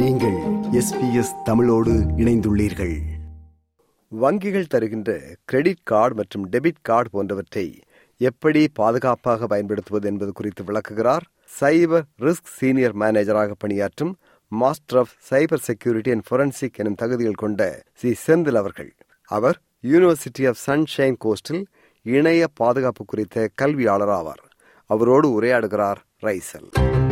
நீங்கள் எஸ்பிஎஸ் தமிழோடு இணைந்துள்ளீர்கள் வங்கிகள் தருகின்ற கிரெடிட் கார்டு மற்றும் டெபிட் கார்டு போன்றவற்றை எப்படி பாதுகாப்பாக பயன்படுத்துவது என்பது குறித்து விளக்குகிறார் சைபர் ரிஸ்க் சீனியர் மேனேஜராக பணியாற்றும் master of cyber security and forensic எனும் தகுதிகள் கொண்ட சி செந்தில் அவர்கள் அவர் யூனிவர்சிட்டி ஆஃப் சன்ஷைன் கோஸ்டில் இணைய பாதுகாப்பு குறித்த கல்வியாளர் ஆவார் அவரோடு உரையாடுகிறார் ரைசல்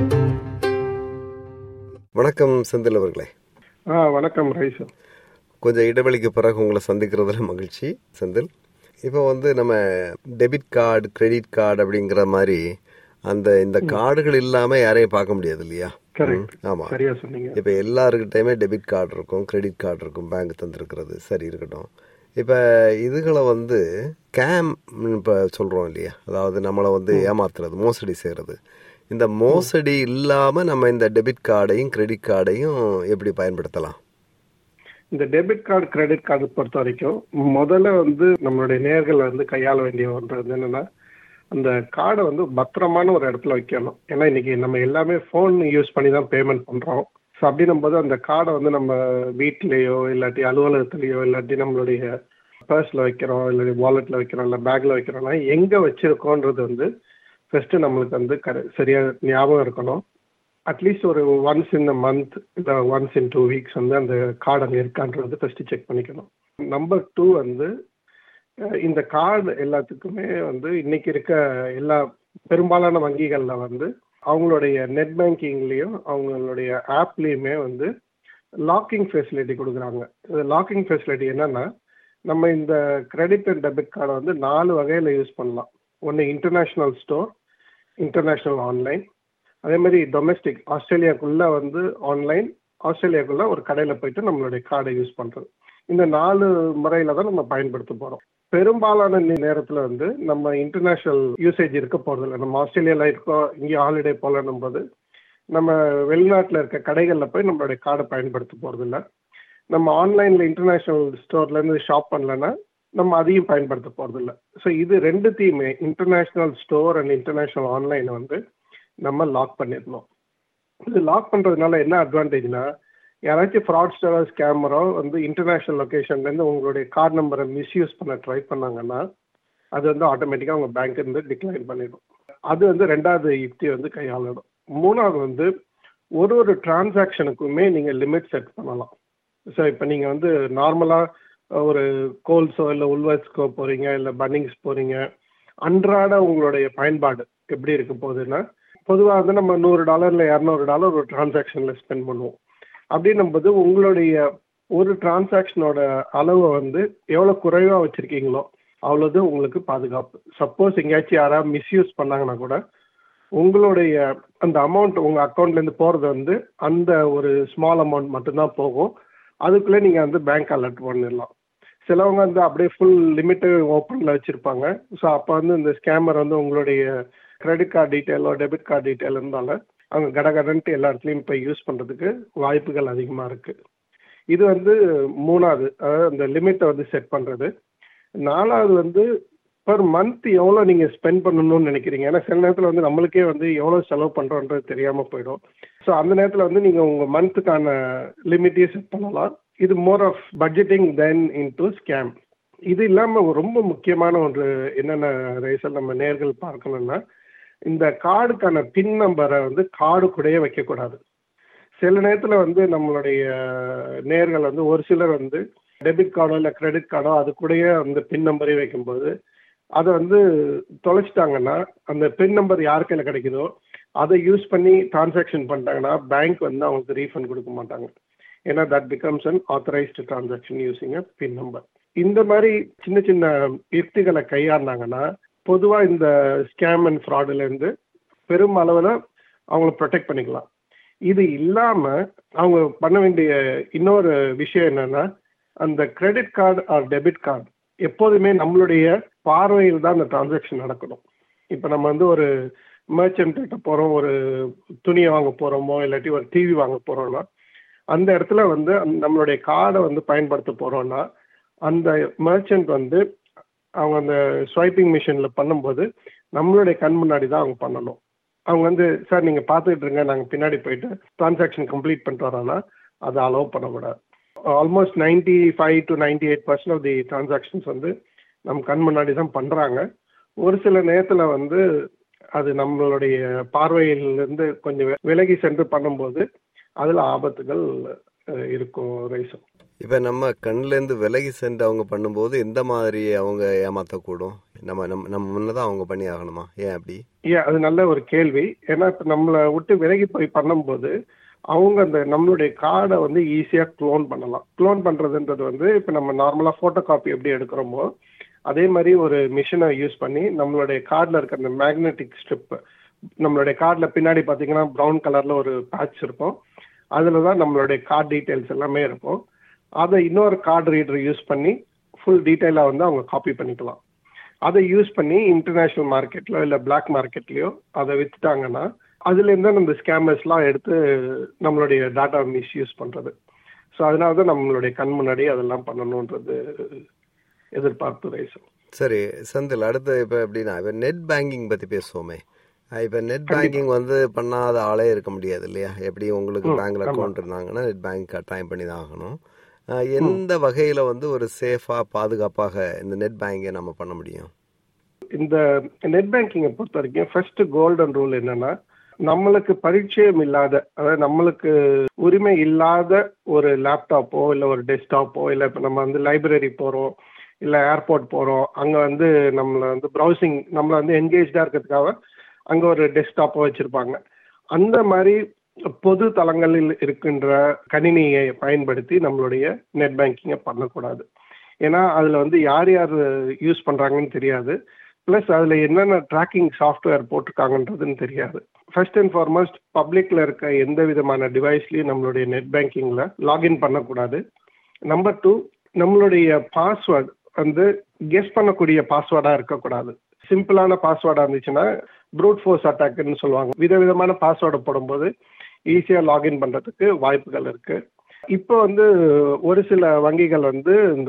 வணக்கம் செந்தில் அவர்களே ஆ வணக்கம் ரைசல் கொஞ்சம் இடைவெளிக்கு பிறகு உங்களை சந்திக்கிறதுல மகிழ்ச்சி செந்தில் இப்போ வந்து நம்ம டெபிட் கார்டு கிரெடிட் கார்டு அப்படிங்கிற மாதிரி அந்த இந்த கார்டுகள் இல்லாம யாரையும் பார்க்க முடியாது இல்லையா கரெக்ட் ம், ஆமா சரியா சொன்னீங்க இப்போ எல்லாருக்கிட்டையுமே டெபிட் கார்டு இருக்கும் கிரெடிட் கார்டு இருக்கும் பேங்க் தந்திருக்கிறது சரி இருக்கட்டும் இப்போ இதுகளை வந்து கேம் இப்போ சொல்கிறோம் இல்லையா அதாவது நம்மளை வந்து ஏமாத்துறது மோசடி செய்கிறது இந்த மோசடி இல்லாமல் நம்ம இந்த டெபிட் கார்டையும் கிரெடிட் கார்டையும் எப்படி பயன்படுத்தலாம் இந்த டெபிட் கார்டு கிரெடிட் கார்டு பொறுத்த வரைக்கும் முதல்ல வந்து நம்மளுடைய நேர்கள் வந்து கையாள வேண்டிய ஒன்று வந்து என்னன்னா அந்த கார்டை வந்து பத்திரமான ஒரு இடத்துல வைக்கணும் ஏன்னா இன்னைக்கு நம்ம எல்லாமே ஃபோன் யூஸ் பண்ணி தான் பேமெண்ட் பண்றோம் ஸோ அப்படின்னும் போது அந்த கார்டை வந்து நம்ம வீட்லயோ இல்லாட்டி அலுவலகத்திலேயோ இல்லாட்டி நம்மளுடைய பர்ஸ்ல வைக்கிறோம் இல்லை வாலெட்ல வைக்கிறோம் இல்லை பேக்ல வைக்கிறோம்னா எங்க வச்சிருக்கோன்றது வந்து ஃபர்ஸ்ட் நம்மளுக்கு வந்து கர சரியா ஞாபகம் இருக்கணும் அட்லீஸ்ட் ஒரு ஒன்ஸ் இன் அ மந்த் இல்லை ஒன்ஸ் இன் டூ வீக்ஸ் வந்து அந்த கார்டு அங்கே இருக்கான்றது ஃபர்ஸ்ட் செக் பண்ணிக்கணும் நம்பர் டூ வந்து அஹ் இந்த கார்டு எல்லாத்துக்குமே வந்து இன்னைக்கு இருக்க எல்லா பெரும்பாலான வங்கிகளில் வந்து அவங்களுடைய நெட் பேங்கிங்லேயும் அவங்களுடைய ஆப்லேயுமே வந்து லாக்கிங் ஃபெசிலிட்டி கொடுக்குறாங்க இந்த லாக்கிங் ஃபெசிலிட்டி என்னன்னா நம்ம இந்த கிரெடிட் அண்ட் டெபிட் கார்டை வந்து நாலு வகையில் யூஸ் பண்ணலாம் ஒன்று இன்டர்நேஷ்னல் ஸ்டோர் இன்டர்நேஷ்னல் ஆன்லைன் அதே மாதிரி டொமெஸ்டிக் ஆஸ்திரேலியாக்குள்ள வந்து ஆன்லைன் ஆஸ்திரேலியாக்குள்ள ஒரு கடையில் போயிட்டு நம்மளுடைய கார்டை யூஸ் பண்ணுறது இந்த நாலு முறையில தான் நம்ம பயன்படுத்த போகிறோம் பெரும்பாலான நே- நேரத்துல வந்து நம்ம இன்டர்நேஷனல் யூசேஜ் இருக்க போறதில்ல நம்ம ஆஸ்திரேலியால இருக்கோம் இங்கே ஹாலிடே போலன்னும் போது நம்ம வெளிநாட்டில் இருக்க கடைகளில் போய் நம்மளுடைய கார்டை பயன்படுத்த போறதில்ல நம்ம ஆன்லைன்ல இன்டர்நேஷனல் ஸ்டோர்ல இருந்து ஷாப் பண்ணலன்னா நம்ம அதையும் பயன்படுத்த போறதில்ல ஸோ இது ரெண்டுத்தையுமே இன்டர்நேஷனல் ஸ்டோர் அண்ட் இன்டர்நேஷனல் ஆன்லைனை வந்து நம்ம லாக் பண்ணிடணும் இது லாக் பண்றதுனால என்ன அட்வான்டேஜ்னா யாராச்சும் ஃப்ராட்ஸ்டரோ ஸ்கேமரோ வந்து இன்டர்நேஷனல் லொகேஷன்லேருந்து உங்களுடைய கார்டு நம்பரை மிஸ்யூஸ் பண்ண ட்ரை பண்ணாங்கன்னா அது வந்து ஆட்டோமேட்டிக்காக உங்கள் பேங்க் இருந்து டிக்ளைன் பண்ணிடும் அது வந்து ரெண்டாவது யுக்தி வந்து கையாளணும் மூணாவது வந்து ஒரு ஒரு டிரான்சாக்ஷனுக்குமே நீங்கள் லிமிட் செட் பண்ணலாம் ஸோ இப்போ நீங்கள் வந்து நார்மலாக ஒரு கோல்ஸோ இல்லை உல்வர்ஸ்க்கோ போகிறீங்க இல்லை பன்னிங்ஸ் போகிறீங்க அன்றாட உங்களுடைய பயன்பாடு எப்படி இருக்க போகுதுன்னா பொதுவாக வந்து நம்ம நூறு டாலர் இல்லை இரநூறு டாலர் ஒரு டிரான்சாக்ஷனில் ஸ்பெண்ட் பண்ணுவோம் அப்படின்னும் போது உங்களுடைய ஒரு டிரான்சாக்ஷனோட அளவை வந்து எவ்வளோ குறைவாக வச்சுருக்கீங்களோ அவ்வளோது உங்களுக்கு பாதுகாப்பு சப்போஸ் எங்கேயாச்சும் யாராவது மிஸ்யூஸ் பண்ணாங்கன்னா கூட உங்களுடைய அந்த அமௌண்ட் உங்கள் அக்கௌண்ட்லேருந்து போகிறது வந்து அந்த ஒரு ஸ்மால் அமௌண்ட் மட்டும்தான் போகும் அதுக்குள்ளே நீங்கள் வந்து பேங்க் அலர்ட் பண்ணிடலாம் சிலவங்க வந்து அப்படியே ஃபுல் லிமிட்டு ஓப்பனில் வச்சுருப்பாங்க ஸோ அப்போ வந்து இந்த ஸ்கேமர் வந்து உங்களுடைய கிரெடிட் கார்டு டீட்டெயிலோ டெபிட் கார்டு டீட்டெயில் இருந்தாலும் அவங்க கடகடன்ட்டு எல்லா இடத்துலையும் போய் யூஸ் பண்ணுறதுக்கு வாய்ப்புகள் அதிகமாக இருக்குது இது வந்து மூணாவது அதாவது அந்த லிமிட்டை வந்து செட் பண்ணுறது நாலாவது வந்து பர் மந்த் எவ்வளோ நீங்கள் ஸ்பெண்ட் பண்ணணும்னு நினைக்கிறீங்க ஏன்னா சில நேரத்தில் வந்து நம்மளுக்கே வந்து எவ்வளோ செலவு பண்ணுறோன்றது தெரியாமல் போயிடும் ஸோ அந்த நேரத்தில் வந்து நீங்கள் உங்கள் மந்த்துக்கான லிமிட்டையும் செட் பண்ணலாம் இது more of budgeting then into scam இது இல்லாமல் ரொம்ப முக்கியமான ஒன்று என்னென்ன ரேசல் நம்ம நேர்கள் பார்க்கணும்னா இந்த கார்டுக்கான பின் நம்பரை வந்து கார்டு கூடயே வைக்கக்கூடாது சில நேரத்தில் வந்து நம்மளுடைய நேர்கள் வந்து ஒரு சிலர் வந்து டெபிட் கார்டோ இல்லை கிரெடிட் கார்டோ அது கூடயே அந்த பின் நம்பரே வைக்கும்போது அதை வந்து தொலைச்சிட்டாங்கன்னா அந்த பின் நம்பர் யார் கையில் கிடைக்குதோ அதை யூஸ் பண்ணி டிரான்சாக்ஷன் பண்ணிட்டாங்கன்னா பேங்க் வந்து அவங்களுக்கு ரீஃபண்ட் கொடுக்க மாட்டாங்க ஏன்னா that becomes unauthorised transaction using a pin number இந்த மாதிரி சின்ன சின்ன யுக்திகளை கையாண்டாங்கன்னா பொதுவாக இந்த ஸ்கேம் அண்ட் ஃப்ராடுலேருந்து பெரும் அளவில் அவங்கள ப்ரொடெக்ட் பண்ணிக்கலாம் இது இல்லாமல் அவங்க பண்ண வேண்டிய இன்னொரு விஷயம் என்னன்னா அந்த credit card or debit card எப்போதுமே நம்மளுடைய பார்வையில் தான் அந்த டிரான்சாக்ஷன் நடக்கணும் இப்போ நம்ம வந்து ஒரு merchant கிட்ட போகிறோம் ஒரு துணியை வாங்க போகிறோமோ இல்லாட்டி ஒரு டிவி வாங்க போகிறோம்னா அந்த இடத்துல வந்து அந்த- நம்மளுடைய கார்டை வந்து பயன்படுத்த போகிறோம்னா அந்த merchant வந்து அவங்க அந்த ஸ்வைப்பிங் மிஷினில் பண்ணும்போது நம்மளுடைய கண் முன்னாடி தான் அவங்க பண்ணணும் அவங்க வந்து சார் நீங்கள் பார்த்துட்டு இருங்க நாங்கள் பின்னாடி போயிட்டு டிரான்சாக்ஷன் கம்ப்ளீட் பண்ணிட்டு வரோன்னா அதை அலோவ் பண்ணக்கூடாது almost ninety five to ninety eight percent of the transactions வந்து நம்ம கண் முன்னாடி தான் பண்ணுறாங்க ஒரு சில நேரத்தில் வந்து அது நம்மளுடைய பார்வையிலிருந்து கொஞ்சம் விலகி சென்று பண்ணும்போது அதில் ஆபத்துகள் இருக்கும் ரைசம் இப்போ நம்ம கண்ணிலேருந்து விலகி சென்று அவங்க பண்ணும்போது எந்த மாதிரி அவங்க ஏமாற்றக்கூடும் நம்ம நம்ம நம்ம முன்னதான் அவங்க பண்ணி ஆகணுமா ஏன் அப்படி ஏன் அது நல்ல ஒரு கேள்வி ஏன்னா இப்போ நம்மளை விட்டு விலகி போய் பண்ணும்போது அவங்க அந்த நம்மளுடைய கார்டை வந்து ஈஸியாக க்ளோன் பண்ணலாம் க்ளோன் பண்ணுறதுன்றது வந்து இப்போ நம்ம நார்மலாக ஃபோட்டோ காப்பி எப்படி எடுக்கிறோமோ அதே மாதிரி ஒரு மிஷினை யூஸ் பண்ணி நம்மளுடைய கார்டில் இருக்க அந்த மேக்னெட்டிக் ஸ்ட்ரிப் நம்மளுடைய கார்டில் பின்னாடி பார்த்தீங்கன்னா ப்ரௌன் கலரில் ஒரு பேட்ச் இருக்கும் அதில் தான் நம்மளுடைய கார்டு டீட்டெயில்ஸ் எல்லாமே இருக்கும் அதை இன்னொரு கார்டு ரீடர் யூஸ் பண்ணி ஃபுல் டீட்டெயிலாக வந்து அவங்க காப்பி பண்ணிக்கலாம் அதை யூஸ் பண்ணி இன்டர்நேஷ்னல் மார்க்கெட்லயோ இல்லை பிளாக் மார்க்கெட்லயோ அதை வித்துட்டாங்கன்னா அதுலேருந்து நம்ம ஸ்கேமர்ஸ்லாம் எடுத்து நம்மளுடைய டாட்டா மிஸ்யூஸ் பண்ணுறது ஸோ அதனால தான் நம்மளுடைய கண் முன்னாடி அதெல்லாம் பண்ணணுன்றது எதிர்பார்ப்பு ரைசம் சரி செந்தில் அடுத்து இப்போ எப்படின்னா இப்போ நெட் பேங்கிங் பற்றி பேசுவோமே இப்போ நெட் பேங்கிங் வந்து பண்ணாத ஆளே இருக்க முடியாது இல்லையா எப்படி உங்களுக்கு பேங்க்ல அக்கௌண்ட் இருந்தாங்கன்னா நெட் பேங்க் கட்டாயம் பண்ணி தான் ஆகணும் எந்த வகையில் வந்து ஒரு சேஃபாக பாதுகாப்பாக இந்த நெட் பேங்கை நம்ம பண்ண முடியும் இந்த நெட் பேங்கிங்கை பொறுத்த வரைக்கும் ஃபர்ஸ்ட் கோல்டன் ரூல் என்னன்னா நம்மளுக்கு பரிச்சயம் இல்லாத அதாவது நம்மளுக்கு உரிமை இல்லாத ஒரு லேப்டாப்போ இல்லை ஒரு டெஸ்க்டாப்போ இல்லை இப்போ நம்ம வந்து லைப்ரரி போகிறோம் இல்லை ஏர்போர்ட் போகிறோம் அங்கே வந்து நம்மளை வந்து ப்ரௌசிங் நம்மளை வந்து என்கேஜாக இருக்கிறதுக்காக அங்கே ஒரு டெஸ்க்டாப்போ வச்சுருப்பாங்க அந்த மாதிரி பொது தளங்களில் இருக்கின்ற கணினியை பயன்படுத்தி நம்மளுடைய நெட் பேங்கிங்கை பண்ணக்கூடாது ஏன்னா அதில் வந்து யார் யார் யூஸ் பண்ணுறாங்கன்னு தெரியாது ப்ளஸ் அதில் என்னென்ன ட்ராக்கிங் சாஃப்ட்வேர் போட்டிருக்காங்கன்றதுன்னு தெரியாது ஃபர்ஸ்ட் அண்ட் ஃபார்மோஸ்ட் பப்ளிக்கில் இருக்க எந்த விதமான டிவைஸ்லையும் நம்மளுடைய நெட் பேங்கிங்கில் லாகின் பண்ணக்கூடாது நம்பர் டூ நம்மளுடைய பாஸ்வேர்டு வந்து கெஸ் பண்ணக்கூடிய பாஸ்வேர்டாக இருக்கக்கூடாது சிம்பிளான பாஸ்வேர்டாக இருந்துச்சுன்னா ப்ரூட் ஃபோர்ஸ் அட்டாக்னு சொல்லுவாங்க விதவிதமான பாஸ்வேர்டை போடும்போது ஈஸியாக லாகின் பண்ணுறதுக்கு வாய்ப்புகள் இருக்குது இப்போ வந்து ஒரு சில வங்கிகள் வந்து இந்த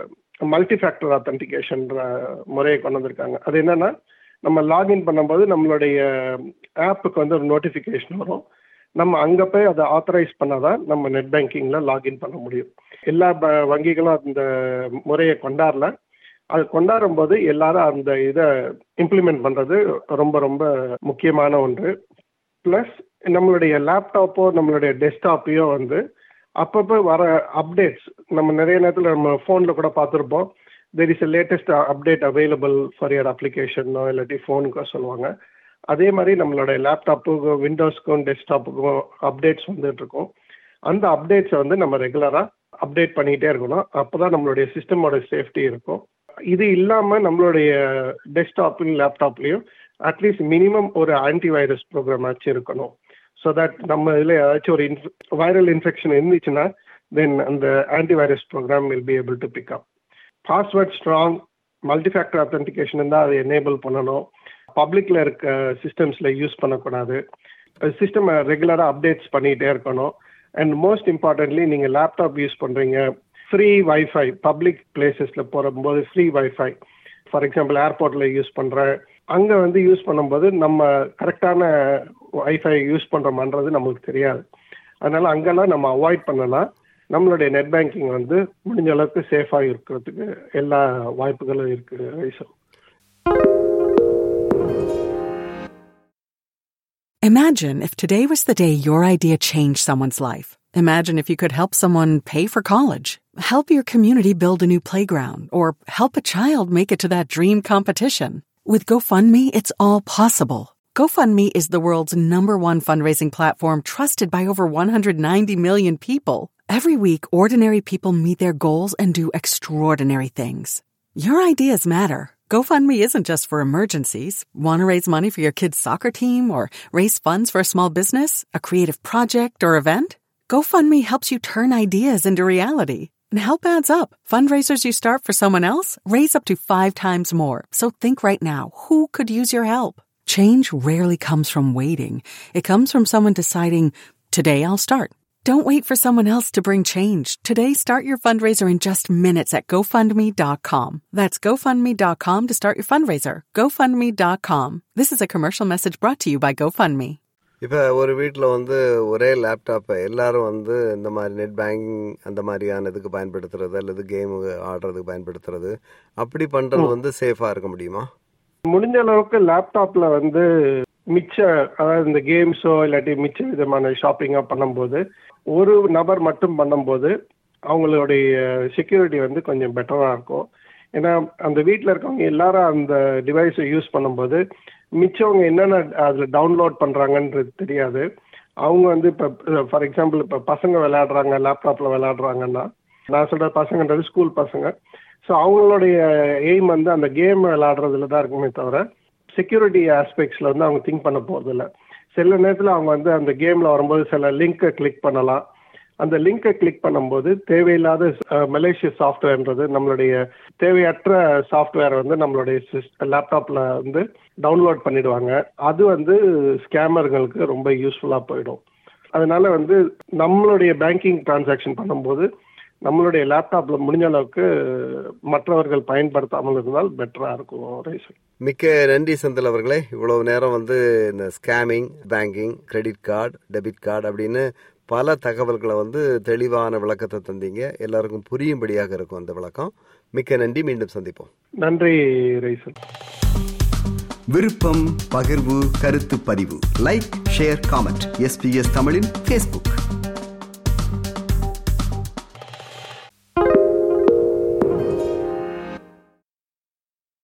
மல்டி ஃபேக்டர் அத்தன்டிகேஷன்ற முறையை கொண்டு வந்திருக்காங்க அது என்னன்னா நம்ம லாகின் பண்ணும்போது நம்மளுடைய ஆப்புக்கு வந்து ஒரு நோட்டிஃபிகேஷன் வரும் நம்ம அங்கே போய் அதை ஆத்தரைஸ் பண்ணாதான் நம்ம நெட் பேங்கிங்கில் லாகின் பண்ண முடியும் எல்லா வங்கிகளும் அந்த முறையை கொண்டாடல அது கொண்டாடும் போது எல்லாரும் அந்த இதை இம்ப்ளிமெண்ட் பண்ணுறது ரொம்ப ரொம்ப முக்கியமான ஒன்று ப்ளஸ் நம்மளுடைய லேப்டாப்போ நம்மளுடைய டெஸ்க்டாப்பையோ வந்து அப்பப்போ வர அப்டேட்ஸ் நம்ம நிறைய நேரத்தில் நம்ம ஃபோனில் கூட பார்த்துருப்போம் there is a latest update available for your அப்ளிகேஷனோ இல்லாட்டி ஃபோனுக்கோ சொல்லுவாங்க அதே மாதிரி நம்மளோட லேப்டாப்புக்கும் விண்டோஸ்க்கும் டெஸ்க்டாப்புக்கும் அப்டேட்ஸ் வந்துட்டு இருக்கும் அந்த அப்டேட்ஸை வந்து நம்ம ரெகுலராக அப்டேட் பண்ணிகிட்டே இருக்கணும் அப்போ தான் நம்மளுடைய சிஸ்டமோட சேஃப்டி இருக்கும் இது இல்லாமல் நம்மளுடைய டெஸ்க்டாப்லையும் லேப்டாப்லேயும் அட்லீஸ்ட் மினிமம் ஒரு ஆன்டிவைரஸ் ப்ரோக்ராம் ஆச்சு இருக்கணும் ஸோ தட் நம்ம இதில் ஏதாச்சும் ஒரு இன்ஃப் வைரல் இன்ஃபெக்ஷன் இருந்துச்சுன்னா தென் அந்த antivirus program will be able to pick up password strong multifactor authentication தான் அதை எனேபிள் பண்ணணும் பப்ளிக்கில் இருக்க சிஸ்டம்ஸில் யூஸ் பண்ணக்கூடாது சிஸ்டம் ரெகுலராக அப்டேட்ஸ் பண்ணிகிட்டே இருக்கணும் அண்ட் மோஸ்ட் இம்பார்ட்டன்ட்லி நீங்கள் லேப்டாப் யூஸ் பண்ணுறீங்க ஃப்ரீ வைஃபை பப்ளிக் பிளேசஸில் போகும்போது ஃப்ரீ வைஃபை ஃபார் எக்ஸாம்பிள் ஏர்போர்ட்டில் யூஸ் பண்ணுறேன் அங்கே வந்து யூஸ் பண்ணும்போது நம்ம கரெக்டான வைஃபை யூஸ் பண்ணுறோமான்றது நம்மளுக்கு தெரியாது அதனால அங்கெல்லாம் நம்ம அவாய்ட் பண்ணலாம் நம்மளுடைய நெட் பேங்கிங் வந்து முடிஞ்ச அளவுக்கு சேஃபாக இருக்கிறதுக்கு எல்லா வாய்ப்புகளும் இருக்கு ரைசம் Imagine if today was the day your idea changed someone's life. Imagine if you could help someone pay for college, help your community build a new playground, or help a child make it to that dream competition. With GoFundMe, it's all possible. GoFundMe is the world's number one fundraising platform trusted by over 190 million people. Every week, ordinary people meet their goals and do extraordinary things. Your ideas matter. GoFundMe isn't just for emergencies. Want to raise money for your kid's soccer team or raise funds for a small business, a creative project, or event? GoFundMe helps you turn ideas into reality. And help adds up. Fundraisers you start for someone else raise up to five times more. So think right now who could use your help? Change rarely comes from waiting, it comes from someone deciding, today I'll start. Don't wait for someone else to bring change. Today, start your fundraiser in just minutes at GoFundMe.com. That's GoFundMe.com to start your fundraiser. GoFundMe.com. This is a commercial message brought to you by GoFundMe. இப்போ ஒரு வீட்டில் வந்து ஒரே லேப்டாப்பை எல்லாரும் வந்து இந்த மாதிரி நெட் பேங்கிங் அந்த மாதிரியான இதுக்கு பயன்படுத்துறது அல்லது கேம் ஆடுறதுக்கு பயன்படுத்துறது அப்படி பண்ணுறது வந்து சேஃபாக இருக்க முடியுமா முடிஞ்ச அளவுக்கு லேப்டாப்ல வந்து மிச்ச அதாவது இந்த கேம்ஸோ இல்லாட்டி மிச்ச விதமான ஷாப்பிங்கோ பண்ணும்போது ஒரு நபர் மட்டும் பண்ணும்போது அவங்களுடைய செக்யூரிட்டி வந்து கொஞ்சம் பெட்டராக இருக்கும் ஏன்னா அந்த வீட்டில் இருக்கவங்க எல்லாரும் அந்த டிவைஸை யூஸ் பண்ணும்போது மிச்சவங்க என்னென்ன அதில் டவுன்லோட் பண்ணுறாங்கன்றது தெரியாது அவங்க வந்து இப்போ ஃபார் எக்ஸாம்பிள் இப்போ பசங்க விளையாடுறாங்க லேப்டாப்பில் விளையாடுறாங்கன்னா நான் சொல்கிற பசங்கன்றது ஸ்கூல் பசங்க ஸோ அவங்களுடைய எய்ம் வந்து அந்த கேம் விளையாடுறதுல தான் இருக்குமே தவிர செக்யூரிட்டி ஆஸ்பெக்ட்ஸில் வந்து அவங்க திங்க் பண்ண போகிறதில்ல சில நேரத்தில் அவங்க வந்து அந்த கேமில் வரும்போது சில லிங்கை கிளிக் பண்ணலாம் அந்த லிங்கை கிளிக் பண்ணும்போது தேவையில்லாத மலேசிய சாஃப்ட்வேர்ன்றது நம்மளுடைய தேவையற்ற சாஃப்ட்வேர் வந்து நம்மளுடைய லேப்டாப்பில் வந்து டவுன்லோட் பண்ணிடுவாங்க அது வந்து ஸ்கேமர்களுக்கு ரொம்ப யூஸ்ஃபுல்லாக போயிடும் அதனால வந்து நம்மளுடைய பேங்கிங் டிரான்சாக்ஷன் பண்ணும்போது நம்மளுடைய லேப்டாப்ல முடிஞ்ச அளவுக்கு மற்றவர்கள் பயன்படுத்தாமல் இருந்தால் பெட்டரா இருக்கும் ரைசன் மிக்க நன்றி செந்தில் அவர்களே இவ்வளவு நேரம் வந்து இந்த scamming banking credit card debit card அப்படின்னு பல தகவல்களை வந்து தெளிவான விளக்கத்தை தந்தீங்க எல்லாருக்கும் புரியும்படியாக இருக்கும் அந்த விளக்கம் மிக்க நன்றி மீண்டும் சந்திப்போம் நன்றி ரைசன் விருப்பம் பகிர்வு கருத்து பதிவு லைக் ஷேர் காமெண்ட் எஸ்பிஎஸ் தமிழின் ஃபேஸ்புக்